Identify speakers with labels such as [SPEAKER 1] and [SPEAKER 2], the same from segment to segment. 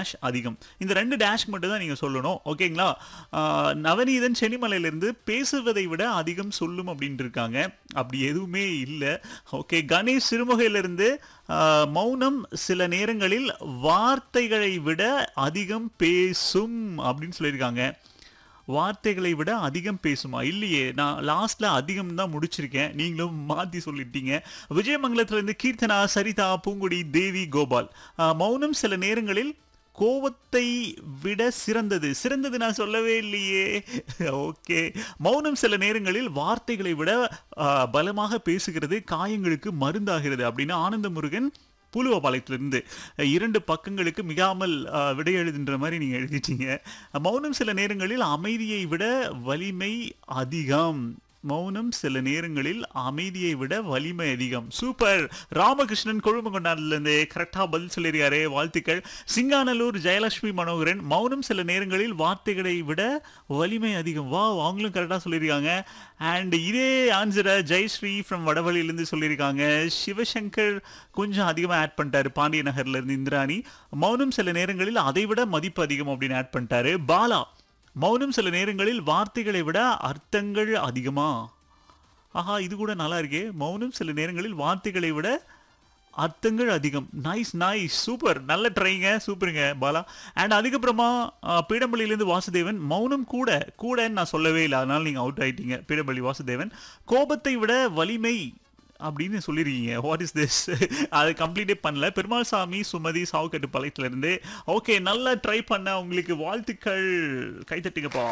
[SPEAKER 1] dash அதிகம் இந்த ரெண்டு டேஷ்க்கு மட்டும் தான் நீங்கள் சொல்லணும் ஓகேங்களா ஆஹ் நவநீதன் சென்னிமலையிலேருந்து பேசுவதை விட அதிகம் சொல்லும் அப்படின்ட்டு இருக்காங்க அப்படி எதுவுமே இல்லை ஓகே கணேஷ் சிறுமுகையிலிருந்து ஆஹ் மௌனம் சில நேரங்களில் வார்த்தைகளை விட அதிகம் பேசும் அப்படின்னு சொல்லியிருக்காங்க வார்த்தைகளை விட அதிகம் பேசுமா இல்லையே நான் லாஸ்ட்ல அதிகம் தான் முடிச்சிருக்கேன் நீங்களும் மாத்தி சொல்லிட்டீங்க விஜயமங்கலத்துல இருந்து கீர்த்தனா சரிதா பூங்குடி தேவி கோபால் ஆஹ் மௌனம் சில நேரங்களில் கோவத்தை விட சிறந்தது சிறந்தது நான் சொல்லவே இல்லையே ஓகே மௌனம் சில நேரங்களில் வார்த்தைகளை விட ஆஹ், பலமாக பேசுகிறது காயங்களுக்கு மருந்தாகிறது அப்படின்னு ஆனந்த முருகன் பூலுவபாளையத்திலிருந்து இரண்டு பக்கங்களுக்கு மிகாமல் அஹ், விடை எழுதுன்ற மாதிரி நீங்க எழுதிட்டீங்க மௌனம் சில நேரங்களில் அமைதியை விட வலிமை அதிகம் மௌனம் சில நேரங்களில் அமைதியை விட வலிமை அதிகம் சூப்பர் ராமகிருஷ்ணன் கொழுமங்கொண்டாடிலிருந்து கரெக்டாக பதில் சொல்லியிருக்காரு வாழ்த்துக்கள் சிங்கானல்லூர் ஜெயலட்சுமி மனோகரன் மௌனம் சில நேரங்களில் வார்த்தைகளை விட வலிமை அதிகம் வா அவங்களும் கரெக்டாக சொல்லியிருக்காங்க அண்ட் இதே ஆன்சரை ஜெயஸ்ரீ ஃப்ரம் வடவழியிலேருந்து சொல்லியிருக்காங்க சிவசங்கர் கொஞ்சம் அதிகமாக ஆட் பண்ணிட்டாரு பாண்டிய நகர்ல இருந்து இந்திராணி மௌனம் சில நேரங்களில் அதை விட மதிப்பு அதிகம் அப்படின்னு ஆட் பண்ணிட்டாரு பாலா மௌனம் சில நேரங்களில் வார்த்தைகளை விட அர்த்தங்கள் அதிகமா ஆஹா இது கூட நல்லா இருக்கே மௌனம் சில நேரங்களில் வார்த்தைகளை விட அர்த்தங்கள் அதிகம் நைஸ் நைஸ் சூப்பர் நல்ல ட்ரைங்க சூப்பருங்க பாலா அண்ட் அதுக்கப்புறமா அஹ், பீடம்பள்ளியிலேருந்து வாசுதேவன் மௌனம் கூட கூடன்னு நான் சொல்லவே இல்லை அதனால நீங்கள் அவுட் ஆயிட்டீங்க பீடம்பள்ளி வாசுதேவன் கோபத்தை விட வலிமை அப்படின்னு சொல்லிருக்கீங்க வாட் இஸ் திஸ் அது கம்ப்ளீட்டே பண்ணல பெருமாள் சாமி சுமதி சாவுக்கட்டு பாளையத்துல இருந்து ஓகே நல்லா ட்ரை பண்ண உங்களுக்கு வாழ்த்துக்கள் கைத்தட்டுங்கப்பா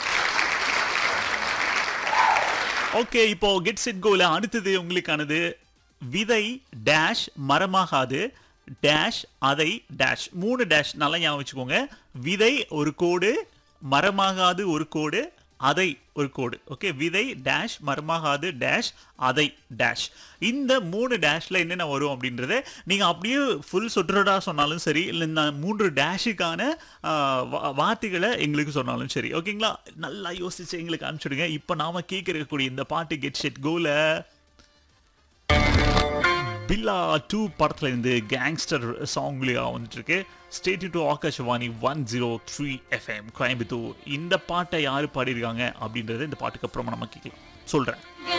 [SPEAKER 1] ஓகே இப்போ கெட் செட் கோல அடுத்தது உங்களுக்கானது விதை டேஷ் மரமாகாது டேஷ் அதை டேஷ் மூணு டேஷ் நல்லா ஞாபகம் வச்சுக்கோங்க விதை ஒரு கோடு மரமாகாது ஒரு கோடு அதை ஒரு கோடு ஓகே விதை டேஷ் மரமாகாது டேஷ் அதை டேஷ் இந்த மூணு டேஷ்ல என்னென்ன வரும் அப்படின்றத நீங்க அப்படியே ஃபுல் சொற்றொடா சொன்னாலும் சரி இல்லை இந்த மூன்று டேஷுக்கான ஆஹ், வா- வார்த்தைகளை எங்களுக்கு சொன்னாலும் சரி ஓகேங்களா நல்லா யோசிச்சு எங்களுக்கு அனுப்பிச்சுடுங்க இப்போ நாம கேட்கக்கூடிய இந்த பாட்டு கெட் செட் கோல பில்லா டூ படத்துல இருந்து கேங்ஸ்டர் சாங்லியா வந்துட்டு இருக்கு stay tuned to Akashvani one zero three FM Coimbatore இந்த பாட்டை யாரு பாடியிருக்காங்க அப்படின்றத இந்த பாட்டுக்கு அப்புறமா நம்ம கேட்கலாம் சொல்றேன்